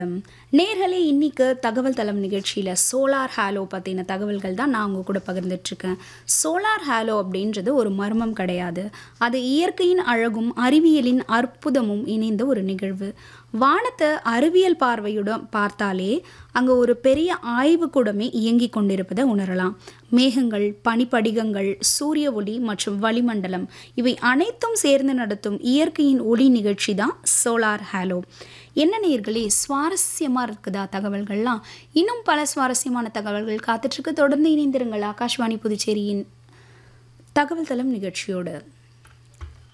நேர்களே இன்னைக்கு தகவல் தளம் நிகழ்ச்சியில் சோலார் ஹாலோ பற்றின தகவல்கள் தான் நான் உங்க கூட பகிர்ந்துட்டுருக்கேன் சோலார் ஹாலோ அப்படின்றது ஒரு மர்மம் கிடையாது அது இயற்கையின் அழகும் அறிவியலின் அற்புதமும் இணைந்த ஒரு நிகழ்வு வானத்தை அறிவியல் பார்வையுடன் பார்த்தாலே அங்கே ஒரு பெரிய ஆய்வுக்கூடமே இயங்கி கொண்டிருப்பதை உணரலாம் மேகங்கள் பனிப்படிகங்கள் சூரிய ஒளி மற்றும் வளிமண்டலம் இவை அனைத்தும் சேர்ந்து நடத்தும் இயற்கையின் ஒளி நிகழ்ச்சி தான் சோலார் ஹாலோ என்ன நேர்களே சுவாரஸ்யமாக இருக்குதா தகவல்கள்லாம் இன்னும் பல சுவாரஸ்யமான தகவல்கள் காத்துட்ருக்கு தொடர்ந்து இணைந்திருங்கள் ஆகாஷ்வாணி புதுச்சேரியின் தகவல் தளம் நிகழ்ச்சியோடு